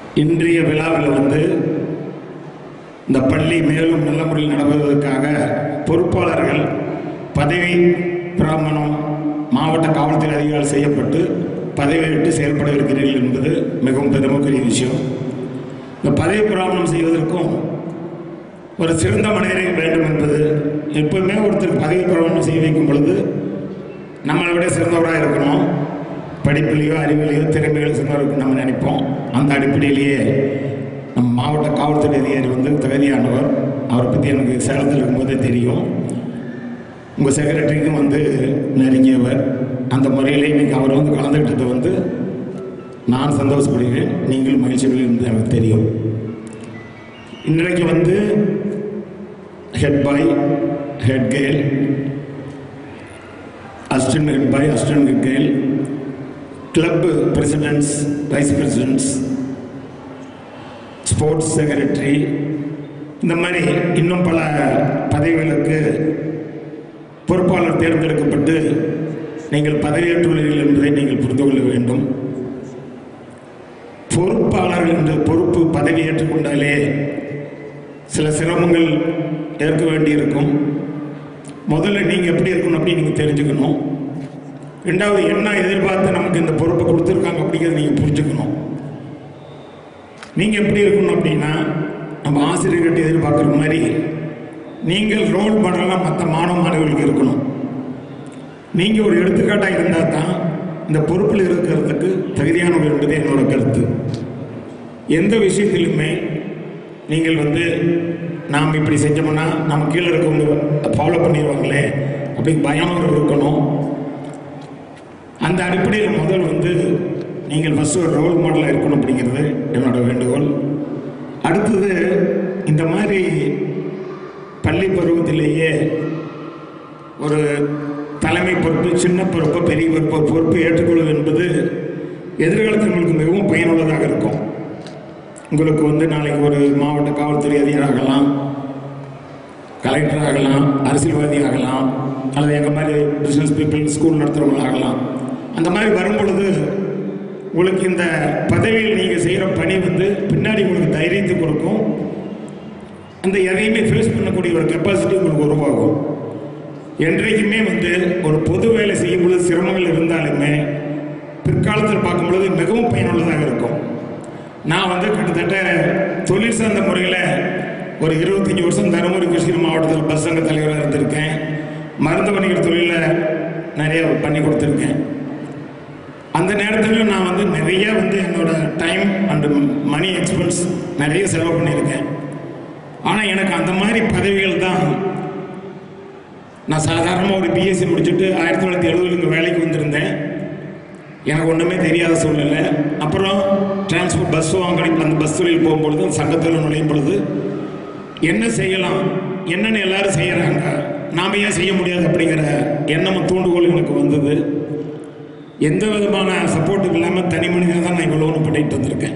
இன்றைய விழாவில் வந்து இந்த பள்ளி மேலும் நல்ல முறையில் நடப்பதற்காக பொறுப்பாளர்கள் பதவி பிராமணம் மாவட்ட காவல்துறை அதிகாரிகள் செய்யப்பட்டு பதவி விட்டு செயல்பட இருக்கிறீர்கள் என்பது மிகவும் பெருமைக்குரிய விஷயம் இந்த பதவி பிராமணம் செய்வதற்கும் ஒரு சிறந்த மனிதரை வேண்டும் என்பது எப்பவுமே ஒருத்தருக்கு பதவி பிரமாணம் செய்ய வைக்கும் பொழுது நம்மளை விட சிறந்தவராக இருக்கணும் படிப்பிலேயோ அறிவிலேயோ திறமைகளோ சிறந்தவராக இருக்கணும் நம்ம நினைப்போம் அந்த அடிப்படையிலேயே நம்ம மாவட்ட காவல்துறை அதிகாரி வந்து தகுதியானவர் அவரை பற்றி எனக்கு சேலத்தில் இருக்கும்போதே தெரியும் உங்கள் செக்ரட்டரிக்கும் வந்து நெருங்கியவர் அந்த முறையில் இன்னைக்கு அவர் வந்து கலந்துக்கிட்டது வந்து நான் சந்தோஷப்படுகிறேன் நீங்கள் மகிழ்ச்சிகள் என்று எனக்கு தெரியும் இன்றைக்கு வந்து head boy head girl assistant head boy assistant head girl club presidents vice presidents sports secretary இந்த மாதிரி இன்னும் பல பதவிகளுக்கு பொறுப்பாளர் தேர்ந்தெடுக்கப்பட்டு நீங்கள் பதவியேற்றுள்ளீர்கள் என்பதை நீங்கள் புரிந்து கொள்ள வேண்டும் பொறுப்பாளர்கள் என்ற பொறுப்பு பதவி ஏற்றுக்கொண்டாலே சில சிரமங்கள் ஏற்க வேண்டியிருக்கும் முதல்ல நீங்கள் எப்படி இருக்கணும் அப்படின்னு நீங்கள் தெரிஞ்சுக்கணும் ரெண்டாவது என்ன எதிர்பார்த்து நமக்கு இந்த பொறுப்பை கொடுத்துருக்காங்க அப்படிங்கிறத நீங்கள் புரிஞ்சுக்கணும் நீங்கள் எப்படி இருக்கணும் அப்படின்னா நம்ம ஆசிரியர்கிட்ட எதிர்பார்க்குற மாதிரி நீங்கள் ரோல் மாடலாக மற்ற மாணவ மாணவர்களுக்கு இருக்கணும் நீங்கள் ஒரு எடுத்துக்காட்டாக இருந்தால் தான் இந்த பொறுப்பில் இருக்கிறதுக்கு தகுதியானவர் என்பது என்னோட கருத்து எந்த விஷயத்திலுமே நீங்கள் வந்து நாம் இப்படி செஞ்சோம்னா நம்ம கீழே இருக்கவங்க ஃபாலோ பண்ணிடுவாங்களே அப்படி பயம் இருக்கணும் அந்த அடிப்படையில் முதல் வந்து நீங்கள் ஃபஸ்ட்டு ஒரு ரோல் மாடலாக இருக்கணும் அப்படிங்கிறது என்னோட வேண்டுகோள் அடுத்தது இந்த மாதிரி பள்ளி பருவத்திலேயே ஒரு தலைமை பொறுப்பு சின்ன பொறுப்பு பெரிய பொறுப்பு பொறுப்பு ஏற்றுக்கொள்வது என்பது எதிர்காலத்தில் உங்களுக்கு மிகவும் பயனுள்ளதாக இருக்கும் உங்களுக்கு வந்து நாளைக்கு ஒரு மாவட்ட காவல்துறை அதிகாரி ஆகலாம் கலெக்டர் ஆகலாம் அரசியல்வாதி ஆகலாம் அல்லது எங்கள் மாதிரி பிஸ்னஸ் பீப்புள் ஸ்கூல் நடத்துகிறவங்க ஆகலாம் அந்த மாதிரி வரும் பொழுது உங்களுக்கு இந்த பதவியில் நீங்கள் செய்கிற பணி வந்து பின்னாடி உங்களுக்கு தைரியத்தை கொடுக்கும் அந்த எதையுமே ஃபேஸ் பண்ணக்கூடிய ஒரு கெப்பாசிட்டி உங்களுக்கு உருவாகும் என்றைக்குமே வந்து ஒரு பொது வேலை செய்யும் பொழுது சிரமங்கள் இருந்தாலுமே பிற்காலத்தில் பார்க்கும் பொழுது மிகவும் பயனுள்ளதாக இருக்கும் நான் வந்து கிட்டத்தட்ட தொழில் சார்ந்த முறையில் ஒரு இருபத்தஞ்சி வருஷம் தருமபுரி கிருஷ்ணகிரி மாவட்டத்தில் பஸ் சங்க தலைவராக இருந்திருக்கேன் மருந்து வணிகர் தொழிலில் நிறைய பண்ணி கொடுத்துருக்கேன் அந்த நேரத்தில் நான் வந்து நிறைய வந்து என்னோட டைம் அண்ட் மணி எக்ஸ்பென்ஸ் நிறைய செலவு பண்ணியிருக்கேன் ஆனால் எனக்கு அந்த மாதிரி பதவிகள் தான் நான் சாதாரணமாக ஒரு பிஎஸ்சி முடிச்சுட்டு ஆயிரத்தி தொள்ளாயிரத்தி எழுபதுல இங்கே வேலைக்கு வந்திருந்தேன் எனக்கு ஒன்றுமே தெரியாத சூழ்நிலை அப்புறம் டிரான்ஸ்போர்ட் பஸ் வாங்கணும் அந்த பஸ் தொழில் போகும்பொழுது அந்த சங்கத்தில் நுழையும் பொழுது என்ன செய்யலாம் என்னென்னு எல்லாரும் செய்கிறாங்க நாம் ஏன் செய்ய முடியாது அப்படிங்கிற எண்ணமும் தூண்டுகோல் எனக்கு வந்தது எந்த விதமான சப்போர்ட்டும் இல்லாமல் தனி மனிதனாக தான் நான் இவ்வளோ ஒன்று பண்ணிட்டு வந்திருக்கேன்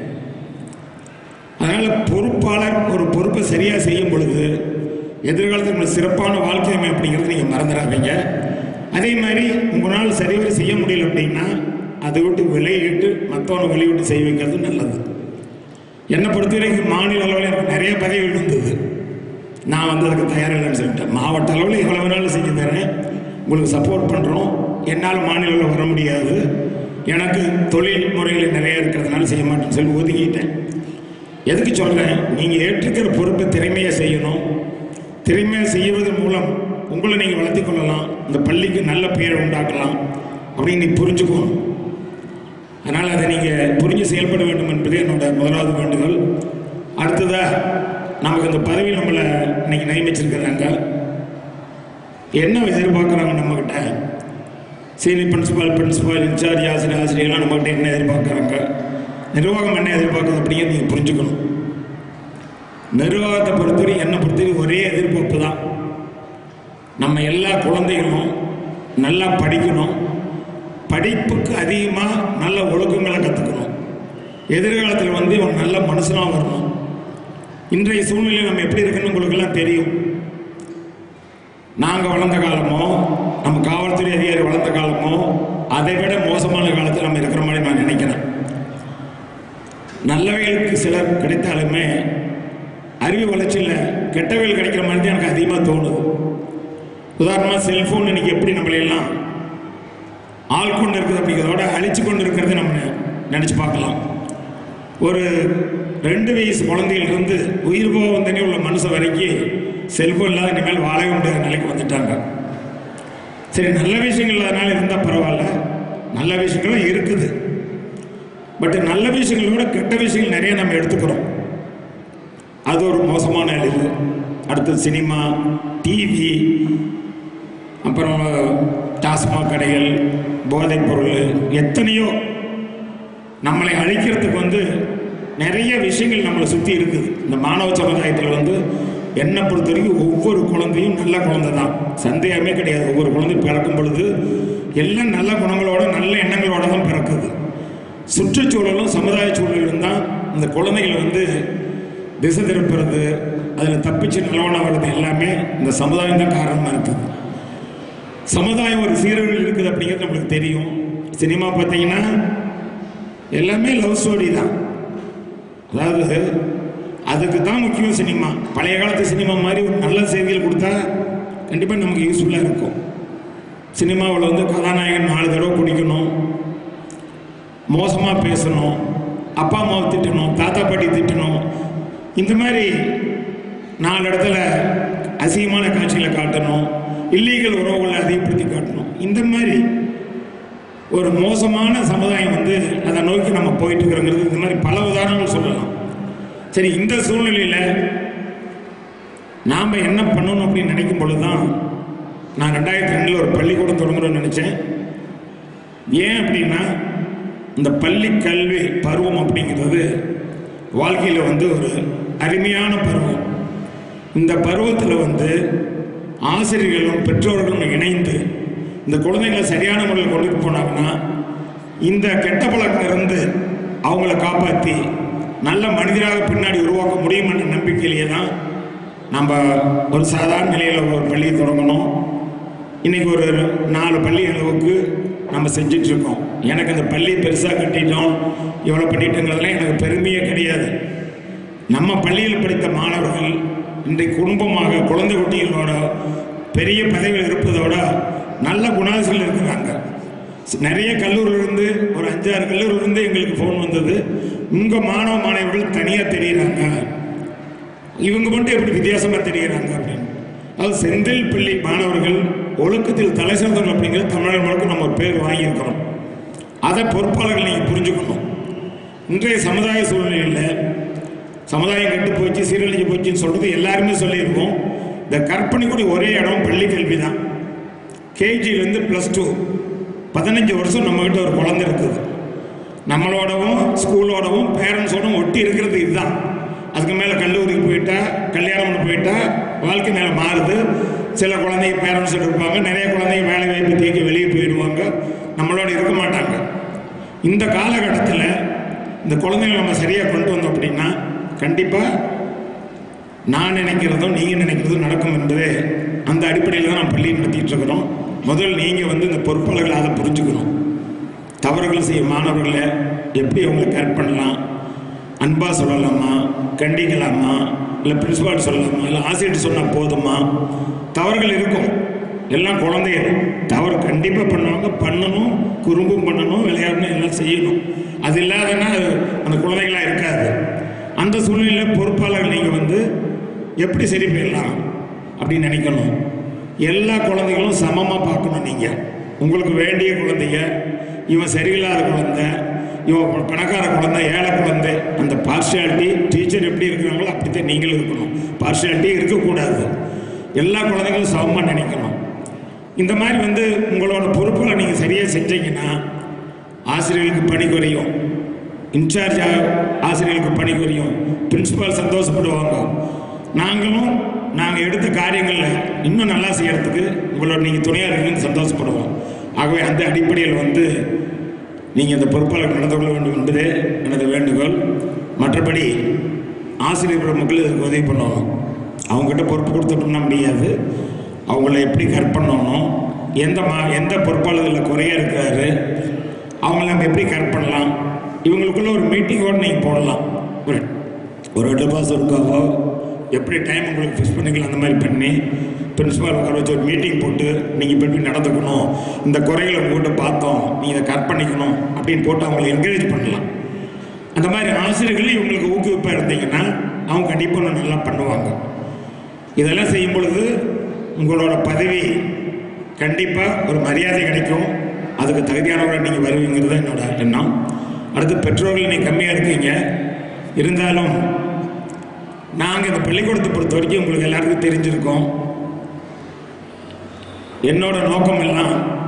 அதனால் பொறுப்பாளர் ஒரு பொறுப்பை சரியாக செய்யும் பொழுது எதிர்காலத்தில் உங்கள் சிறப்பான வாழ்க்கை அமையும் அப்படிங்கிறது நீங்கள் மறந்துடாதீங்க அதே மாதிரி உங்களால் சரிவர செய்ய முடியல அப்படின்னா அதை விட்டு விலையிட்டு மற்றவனை வெளியிட்டு செய்ய வைக்கிறது நல்லது என்னை பொறுத்த வரைக்கும் மாநில அளவில் எனக்கு நிறைய பதவிகள் இருந்தது நான் வந்து அதுக்கு தயாரில்லைன்னு சொல்லிட்டேன் மாவட்ட அளவில் எவ்வளோ வேணாலும் செஞ்சு தரேன் உங்களுக்கு சப்போர்ட் பண்ணுறோம் என்னால் மாநில அளவில் வர முடியாது எனக்கு தொழில் முறைகள் நிறைய இருக்கிறதுனால செய்ய மாட்டேன்னு சொல்லி ஒதுக்கிட்டேன் எதுக்கு சொல்கிறேன் நீங்கள் ஏற்றுக்கிற பொறுப்பை திறமையாக செய்யணும் திறமையாக செய்வதன் மூலம் உங்களை நீங்கள் வளர்த்திக் கொள்ளலாம் இந்த பள்ளிக்கு நல்ல பெயர் உண்டாக்கலாம் அப்படின்னு நீ புரிஞ்சுக்கணும் அதனால் அதை நீங்கள் புரிஞ்சு செயல்பட வேண்டும் என்பது என்னோட முதலாவது வேண்டுகோள் அடுத்ததாக நமக்கு இந்த பதவி நம்மளை இன்னைக்கு நியமிச்சிருக்கிறாங்க என்ன எதிர்பார்க்குறாங்க நம்மக்கிட்ட சீனியர் பிரின்சிபால் பிரின்சிபால் இன்சார்ஜ் ஆசிரியர் ஆசிரியர்லாம் நம்மகிட்ட என்ன எதிர்பார்க்குறாங்க நிர்வாகம் என்ன எதிர்பார்க்குது அப்படிங்கிறத நீங்கள் புரிஞ்சுக்கணும் நிர்வாகத்தை பொறுத்தவரை என்னை பொறுத்தவரை ஒரே எதிர்பார்ப்பு தான் நம்ம எல்லா குழந்தைகளும் நல்லா படிக்கணும் படிப்புக்கு அதிகமாக நல்ல ஒழுக்கங்களை கற்றுக்கணும் எதிர்காலத்தில் வந்து இவன் நல்ல மனுஷனாக வரணும் இன்றைய சூழ்நிலையில் நம்ம எப்படி இருக்குன்னு உங்களுக்கெல்லாம் தெரியும் நாங்கள் வளர்ந்த காலமோ நம்ம காவல்துறை அதிகாரி வளர்ந்த காலமோ அதை விட மோசமான காலத்தில் நம்ம இருக்கிற மாதிரி நான் நினைக்கிறேன் நல்லவைகளுக்கு சிலர் கிடைத்தாலுமே அறிவு வளர்ச்சியில் கெட்டவைகள் கிடைக்கிற மாதிரி தான் எனக்கு அதிகமாக தோணுது உதாரணமாக செல்ஃபோன் இன்னைக்கு எப்படி நம்மளை எல்லாம் ஆள் கொண்டு இருக்குது அப்படிங்கிறதோட அழிச்சு கொண்டு இருக்கிறது நம்ம நினச்சி பார்க்கலாம் ஒரு ரெண்டு வயசு குழந்தையிலிருந்து உயிர் போகும் தண்ணி உள்ள மனுஷன் வரைக்கும் செல்ஃபோன் இல்லாத இனிமேல் வாழவே முடியாத நிலைக்கு வந்துட்டாங்க சரி நல்ல விஷயங்கள் இல்லாதனால இருந்தால் பரவாயில்ல நல்ல விஷயங்களும் இருக்குது பட் நல்ல விஷயங்களோட கெட்ட விஷயங்கள் நிறைய நம்ம எடுத்துக்கிறோம் அது ஒரு மோசமான அழிவு அடுத்தது சினிமா டிவி அப்புறம் டாஸ்மாக் கடைகள் போதைப் பொருள் எத்தனையோ நம்மளை அழிக்கிறதுக்கு வந்து நிறைய விஷயங்கள் நம்மளை சுற்றி இருக்குது இந்த மாணவ சமுதாயத்தில் வந்து என்னை பொறுத்த வரைக்கும் ஒவ்வொரு குழந்தையும் நல்ல குழந்தை தான் சந்தேகமே கிடையாது ஒவ்வொரு குழந்தையும் பிறக்கும் பொழுது எல்லாம் நல்ல குணங்களோட நல்ல எண்ணங்களோட தான் பிறக்குது சுற்றுச்சூழலும் சமுதாய சூழலும் தான் இந்த குழந்தைகளை வந்து திசை திருப்புறது அதில் தப்பிச்சு நிலவன வர்றது எல்லாமே இந்த சமுதாயம் தான் காரணமாக இருக்குது சமுதாயம் ஒரு சீரழிவு இருக்குது அப்படிங்கிறது நம்மளுக்கு தெரியும் சினிமா பார்த்தீங்கன்னா எல்லாமே லவ் ஸ்டோரி தான் அதாவது அதுக்கு தான் முக்கியம் சினிமா பழைய காலத்து சினிமா மாதிரி ஒரு நல்ல செய்திகள் கொடுத்தா கண்டிப்பாக நமக்கு யூஸ்ஃபுல்லாக இருக்கும் சினிமாவில் வந்து கதாநாயகன் நாலு தடவை குடிக்கணும் மோசமாக பேசணும் அப்பா அம்மாவை திட்டணும் தாத்தா பாட்டி திட்டணும் இந்த மாதிரி நாலு இடத்துல அசிங்கமான காட்சிகளை காட்டணும் இல்லீகல் உறவுகளை அதிகப்படுத்தி காட்டணும் இந்த மாதிரி ஒரு மோசமான சமுதாயம் வந்து அதை நோக்கி நம்ம போயிட்டு இருக்கிறோங்கிறது இந்த மாதிரி பல உதாரணங்கள் சொல்லலாம் சரி இந்த சூழ்நிலையில் நாம் என்ன பண்ணணும் அப்படின்னு நினைக்கும் பொழுது தான் நான் ரெண்டாயிரத்தி ரெண்டில் ஒரு பள்ளிக்கூடம் தொடங்குறோம்னு நினச்சேன் ஏன் அப்படின்னா இந்த பள்ளி கல்வி பருவம் அப்படிங்கிறது வாழ்க்கையில் வந்து ஒரு அருமையான பருவம் இந்த பருவத்தில் வந்து ஆசிரியர்களும் பெற்றோர்களும் இணைந்து இந்த குழந்தைகளை சரியான முறையில் கொண்டுட்டு போனாங்கன்னா இந்த கெட்ட பழக்கம் இருந்து அவங்கள காப்பாற்றி நல்ல மனிதராக பின்னாடி உருவாக்க முடியும் என்ற நம்பிக்கையிலேயே தான் நம்ம ஒரு சாதாரண நிலையில் ஒரு பள்ளியை தொடங்கணும் இன்னைக்கு ஒரு நாலு பள்ளி அளவுக்கு நம்ம செஞ்சுட்டு இருக்கோம் எனக்கு அந்த பள்ளி பெருசாக கட்டிட்டோம் இவ்வளோ பண்ணிட்டோங்கிறதுலாம் எனக்கு பெருமையே கிடையாது நம்ம பள்ளியில் படித்த மாணவர்கள் இன்றைக்கு குடும்பமாக குழந்தை குட்டிகளோட பெரிய பதவியில் இருப்பதோட நல்ல குணாசிகள் இருக்கிறாங்க நிறைய கல்லூரியிலிருந்து ஒரு அஞ்சாறு கல்லூரியிலிருந்து எங்களுக்கு ஃபோன் வந்தது உங்கள் மாணவ மாணவிகள் தனியாக தெரியுறாங்க இவங்க மட்டும் எப்படி வித்தியாசமாக தெரியுறாங்க அப்படின்னு அது செந்தில் பள்ளி மாணவர்கள் ஒழுக்கத்தில் தலை சிறந்தவர்கள் அப்படிங்கிற தமிழர் முழுக்க நம்ம ஒரு பேர் வாங்கியிருக்கிறோம் அதை பொறுப்பாளர்கள் நீங்கள் புரிஞ்சுக்கணும் இன்றைய சமுதாய சூழ்நிலையில் சமுதாயம் கெட்டு போச்சு சீரழிஞ்சு போச்சுன்னு சொல்கிறது எல்லாருமே சொல்லியிருக்கோம் இந்த கற்பனை கூட ஒரே இடம் பள்ளி கல்வி தான் கேஜிலேருந்து ப்ளஸ் டூ பதினஞ்சு வருஷம் நம்மக்கிட்ட ஒரு குழந்தை இருக்குது நம்மளோடவும் ஸ்கூலோடவும் பேரண்ட்ஸோடவும் ஒட்டி இருக்கிறது இதுதான் அதுக்கு மேலே கல்லூரிக்கு போயிட்டா கல்யாணம் பண்ணி போயிட்டா வாழ்க்கை மேலே மாறுது சில குழந்தைங்க பேரண்ட்ஸ் இருப்பாங்க நிறைய குழந்தைங்க வேலை வாய்ப்பு தேக்கி வெளியே போயிடுவாங்க நம்மளோட இருக்க மாட்டாங்க இந்த காலகட்டத்தில் இந்த குழந்தைகளை நம்ம சரியாக கொண்டு வந்தோம் அப்படின்னா கண்டிப்பாக நான் நினைக்கிறதும் நீங்கள் நினைக்கிறதும் நடக்கும் என்பது அந்த அடிப்படையில் தான் நான் பள்ளி நடத்திட்டு இருக்கிறோம் முதல் நீங்கள் வந்து இந்த பொறுப்பாளர்களை அதை புரிஞ்சுக்கணும் தவறுகள் செய்யும் மாணவர்களை எப்படி அவங்களை கேர் பண்ணலாம் அன்பா சொல்லலாமா கண்டிக்கலாமா இல்லை பிரின்சிபால் சொல்லலாமா இல்லை ஆசிரியர் சொன்னால் போதுமா தவறுகள் இருக்கும் எல்லாம் குழந்தைகள் தவறு கண்டிப்பாக பண்ணுவாங்க பண்ணணும் குறும்பும் பண்ணணும் விளையாடணும் எல்லாம் செய்யணும் அது இல்லாதன்னா அது அந்த குழந்தைகளாக இருக்காது அந்த சூழ்நிலையில் பொறுப்பாளர்கள் நீங்கள் வந்து எப்படி சரி பண்ணிடலாம் அப்படின்னு நினைக்கணும் எல்லா குழந்தைகளும் சமமாக பார்க்கணும் நீங்கள் உங்களுக்கு வேண்டிய குழந்தைங்க இவன் சரியில்லாத குழந்தை இவன் பணக்கார குழந்தை ஏழை குழந்தை அந்த பார்ஷியாலிட்டி டீச்சர் எப்படி இருக்கிறாங்களோ அப்படித்தான் நீங்களும் இருக்கணும் பார்ஷியாலிட்டி இருக்கக்கூடாது எல்லா குழந்தைகளும் சமமாக நினைக்கணும் இந்த மாதிரி வந்து உங்களோட பொறுப்புகளை நீங்கள் சரியாக செஞ்சீங்கன்னா ஆசிரியர்களுக்கு பணி குறையும் இன்சார்ஜ் ஆசிரியர்களுக்கு பணி குறையும் பிரின்சிபால் சந்தோஷப்படுவாங்க நாங்களும் நாங்கள் எடுத்த காரியங்களில் இன்னும் நல்லா செய்யறதுக்கு உங்களோட நீங்கள் துணையாக இருக்கீங்கன்னு சந்தோஷப்படுவோம் ஆகவே அந்த அடிப்படையில் வந்து நீங்கள் இந்த பொறுப்பாளர் நடந்து கொள்ள வேண்டும் என்பதே எனது வேண்டுகோள் மற்றபடி ஆசிரியர் பெருமக்கள் இதுக்கு உதவி பண்ணணும் அவங்ககிட்ட பொறுப்பு கொடுத்துட்டோம்னா முடியாது அவங்கள எப்படி கட் பண்ணணும் எந்த மா எந்த பொறுப்பாளர்களில் குறையாக இருக்கிறாரு அவங்கள நம்ம எப்படி கரெக்ட் பண்ணலாம் இவங்களுக்குள்ள ஒரு மீட்டிங்கோடு நீங்கள் போடலாம் ஒரு ஒரு ரெண்டு மாதம் இருக்காவோ எப்படி டைம் உங்களுக்கு ஃபிக்ஸ் பண்ணிக்கலாம் அந்த மாதிரி பண்ணி பிரின்சிபால் உட்கார வச்சு ஒரு மீட்டிங் போட்டு நீங்கள் இப்படி இப்படி நடந்துக்கணும் இந்த குறைகளை உங்கள்கிட்ட பார்த்தோம் நீங்கள் இதை கரெக்ட் பண்ணிக்கணும் அப்படின்னு போட்டு அவங்களை என்கரேஜ் பண்ணலாம் அந்த மாதிரி ஆசிரியர்கள் இவங்களுக்கு ஊக்குவிப்பாக இருந்தீங்கன்னா அவங்க கண்டிப்பாக இன்னும் நல்லா பண்ணுவாங்க இதெல்லாம் செய்யும் பொழுது உங்களோட பதவி கண்டிப்பாக ஒரு மரியாதை கிடைக்கும் அதுக்கு தகுதியானவராக நீங்கள் வருவீங்கிறது தான் என்னோட எண்ணம் அடுத்து பெற்றோர்கள் நீங்கள் கம்மியாக இருக்கீங்க இருந்தாலும் நாங்கள் இந்த பள்ளிக்கூடத்தை பொறுத்த வரைக்கும் உங்களுக்கு எல்லாருக்கும் தெரிஞ்சிருக்கோம் என்னோட நோக்கம் எல்லாம்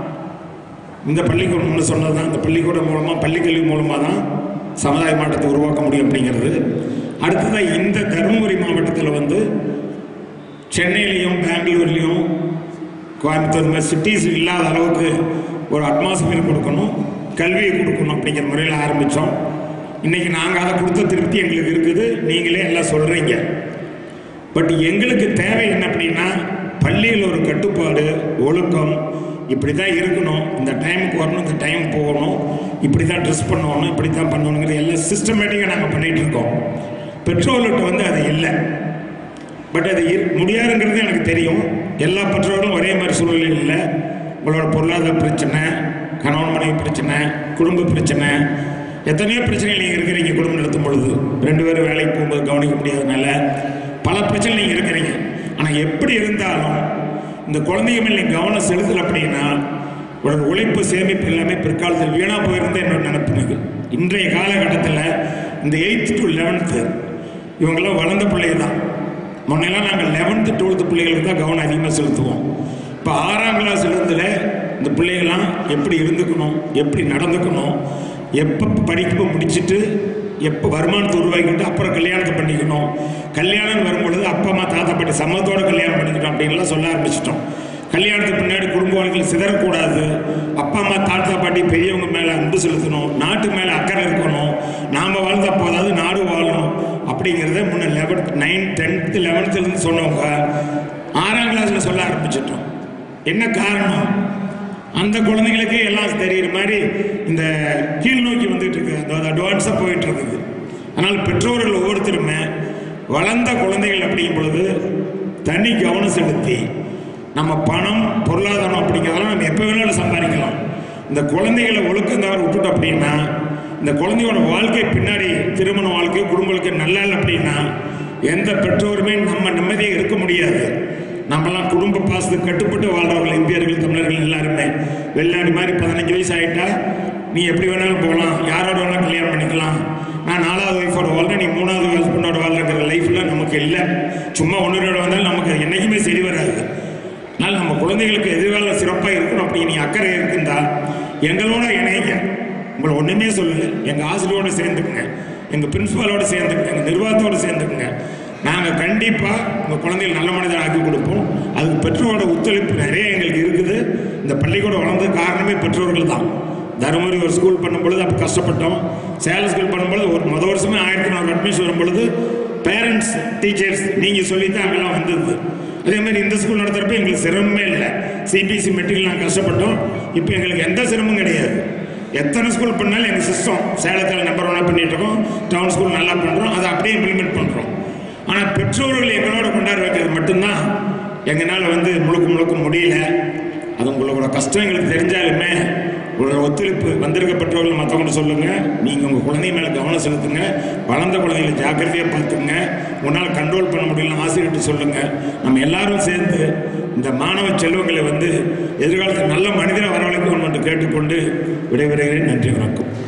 இந்த பள்ளிக்கூடம்னு சொன்னது தான் இந்த பள்ளிக்கூடம் மூலமாக பள்ளிக்கல்வி மூலமாக தான் சமுதாய மாற்றத்தை உருவாக்க முடியும் அப்படிங்கிறது அடுத்ததாக இந்த தருமபுரி மாவட்டத்தில் வந்து சென்னையிலையும் பெங்களூர்லேயும் கோயம்புத்தூர் மாதிரி சிட்டிஸ் இல்லாத அளவுக்கு ஒரு அட்மாஸ்பியர் கொடுக்கணும் கல்வியை கொடுக்கணும் அப்படிங்கிற முறையில் ஆரம்பித்தோம் இன்றைக்கி நாங்கள் அதை கொடுத்த திருப்தி எங்களுக்கு இருக்குது நீங்களே எல்லாம் சொல்கிறீங்க பட் எங்களுக்கு தேவை என்ன அப்படின்னா பள்ளியில் ஒரு கட்டுப்பாடு ஒழுக்கம் இப்படி தான் இருக்கணும் இந்த டைமுக்கு வரணும் இந்த டைம் போகணும் இப்படி தான் ட்ரெஸ் பண்ணணும் இப்படி தான் பண்ணணுங்கிறது எல்லாம் சிஸ்டமேட்டிக்காக நாங்கள் பண்ணிகிட்டு இருக்கோம் பெட்ரோல்கிட்ட வந்து அது இல்லை பட் அது இரு- முடியாதுங்கிறது எனக்கு தெரியும் எல்லா பெற்றோர்களும் ஒரே மாதிரி சூழ்நிலையில் இல்லை உங்களோட பொருளாதார பிரச்சனை கணவன் மனைவி பிரச்சனை குடும்ப பிரச்சனை எத்தனையோ பிரச்சனைகள் நீங்கள் இருக்கிறீங்க குடும்பம் நடத்தும் பொழுது ரெண்டு பேரும் வேலைக்கு போகும்போது கவனிக்க முடியாதனால பல பிரச்சனை நீங்கள் இருக்கிறீங்க ஆனால் எப்படி இருந்தாலும் இந்த குழந்தைங்க மேல் நீங்கள் கவனம் செலுத்தலை அப்படின்னா உங்களோட உழைப்பு சேமிப்பு எல்லாமே பிற்காலத்தில் வீணாக போயிருந்தே என்னோட நினைப்பு எனக்கு இன்றைய காலகட்டத்தில் இந்த எயித்து டு லெவன்த்து இவங்கெல்லாம் வளர்ந்த பிள்ளைங்க தான் முன்னெல்லாம் நாங்கள் லெவன்த்து டுவெல்த்து பிள்ளைகளுக்கு தான் கவனம் அதிகமாக செலுத்துவோம் இப்போ ஆறாம் கிளாஸ் இருந்துல இந்த பிள்ளைகள்லாம் எப்படி இருந்துக்கணும் எப்படி நடந்துக்கணும் எப்போ படிப்பு முடிச்சுட்டு எப்போ வருமானத்தை உருவாக்கிட்டு அப்புறம் கல்யாணத்தை பண்ணிக்கணும் கல்யாணம் வரும்பொழுது அப்பா அம்மா தாத்தா பாட்டி சம்மதத்தோட கல்யாணம் பண்ணிக்கணும் அப்படின்லாம் சொல்ல ஆரம்பிச்சிட்டோம் கல்யாணத்துக்கு பின்னாடி குடும்ப வாழ்க்கையில் சிதறக்கூடாது அப்பா அம்மா தாத்தா பாட்டி பெரியவங்க மேலே அன்பு செலுத்தணும் நாட்டு மேலே அக்கறை இருக்கணும் நாம் வாழ்ந்த போதாவது நாடு வாழணும் அப்படிங்கிறத முன்ன லெவன்த் நைன்த் டென்த்து லெவன்த்துலேருந்து சொன்னவங்க ஆறாம் கிளாஸில் சொல்ல ஆரம்பிச்சிட்டோம் என்ன காரணம் அந்த குழந்தைங்களுக்கே எல்லாம் தெரியுற மாதிரி இந்த கீழ் நோக்கி வந்துட்டு இருக்கு அதாவது அட்வான்ஸாக போயிட்டு இருக்குது அதனால் பெற்றோர்கள் ஒவ்வொருத்தருமே வளர்ந்த குழந்தைகள் அப்படிங்கும் பொழுது தனி கவனம் செலுத்தி நம்ம பணம் பொருளாதாரம் அப்படிங்கிறதெல்லாம் நம்ம எப்போ வேணாலும் சம்பாதிக்கலாம் இந்த குழந்தைகளை ஒழுக்கம் தவிர விட்டுட்டோம் அப்படின்னா இந்த குழந்தையோட வாழ்க்கை பின்னாடி திருமண வாழ்க்கை குடும்ப வாழ்க்கை நல்லா இல்லை அப்படின்னா எந்த பெற்றோருமே நம்ம நிம்மதியாக இருக்க முடியாது நம்மலாம் குடும்ப பாசத்துக்கு கட்டுப்பட்டு வாழ்றவர்கள் இந்தியர்கள் தமிழர்கள் எல்லாருமே வெளிநாடு மாதிரி பதினஞ்சு வயசு ஆகிட்டா நீ எப்படி வேணாலும் போகலாம் யாரோட வேணாலும் கல்யாணம் பண்ணிக்கலாம் நான் நாலாவது ஒய்ஃபோட வாழ்றேன் நீ மூணாவது ஹஸ்பண்டோட வாழ்றங்கிற லைஃப்ல நமக்கு இல்லை சும்மா ஒன்று வந்தாலும் நமக்கு அது என்னைக்குமே சரி வராது அதனால் நம்ம குழந்தைகளுக்கு எதிர்காலம் சிறப்பாக இருக்கணும் அப்படி நீ அக்கறை இருக்குந்தா எங்களோட இணைங்க உங்களை ஒன்றுமே சொல்லலை எங்கள் ஆசிரியரோட சேர்ந்துக்குங்க எங்கள் பிரின்சிபாலோட சேர்ந்துக்குங்க எங்கள் நிர்வாகத்தோட சேர்ந்துக்குங்க நாங்கள் கண்டிப்பாக உங்கள் குழந்தைகள் நல்ல மனிதர் ஆக்கி கொடுப்போம் அதுக்கு பெற்றோரோட ஒத்துழைப்பு நிறைய எங்களுக்கு இருக்குது இந்த பள்ளிக்கூடம் வளர்ந்தது காரணமே பெற்றோர்கள் தான் தருமபுரி ஒரு ஸ்கூல் பண்ணும் பொழுது அப்போ கஷ்டப்பட்டோம் சேலம் ஸ்கூல் பண்ணும்பொழுது ஒரு முத வருஷமே ஆயிரத்தி நானூறு அட்மிஷன் வரும் பொழுது பேரண்ட்ஸ் டீச்சர்ஸ் நீங்கள் சொல்லி தான் அங்கெல்லாம் வந்தது அதே மாதிரி இந்த ஸ்கூல் நடத்துகிறப்ப எங்களுக்கு சிரமமே இல்லை சிபிஎஸ்சி மெட்டீரியல் நாங்கள் கஷ்டப்பட்டோம் இப்போ எங்களுக்கு எந்த சிரமமும் கிடையாது எத்தனை ஸ்கூல் பண்ணாலும் எங்கள் சிஸ்டம் சேலத்தில் நம்பர் ஒன்னாக பண்ணிட்டு இருக்கோம் டவுன் ஸ்கூல் நல்லா பண்ணுறோம் அதை அப்படியே இம்ப்ளிமெண்ட் பண்ணுறோம் ஆனால் பெற்றோர்கள் எங்களோட கொண்டாட வைக்கிறது மட்டும்தான் எங்களால் வந்து முழுக்க முழுக்க முடியல அது உங்களோட கஷ்டம் எங்களுக்கு தெரிஞ்சாலுமே உங்களோட ஒத்துழைப்பு வந்திருக்க பெற்றோர்கள் மற்றவங்க சொல்லுங்க நீங்கள் உங்கள் குழந்தை மேலே கவனம் செலுத்துங்க வளர்ந்த குழந்தைகளை ஜாக்கிரதையாக பார்த்துங்க உன்னால் கண்ட்ரோல் பண்ண முடியல ஆசிரியர்கிட்ட சொல்லுங்க நம்ம எல்லாரும் சேர்ந்து இந்த மாணவ செல்வங்களை வந்து எதிர்காலத்தில் நல்ல மனிதனை வரவழைக்கணும் என்று கேட்டுக்கொண்டு விடைபெறுகிறேன் நன்றி வணக்கம்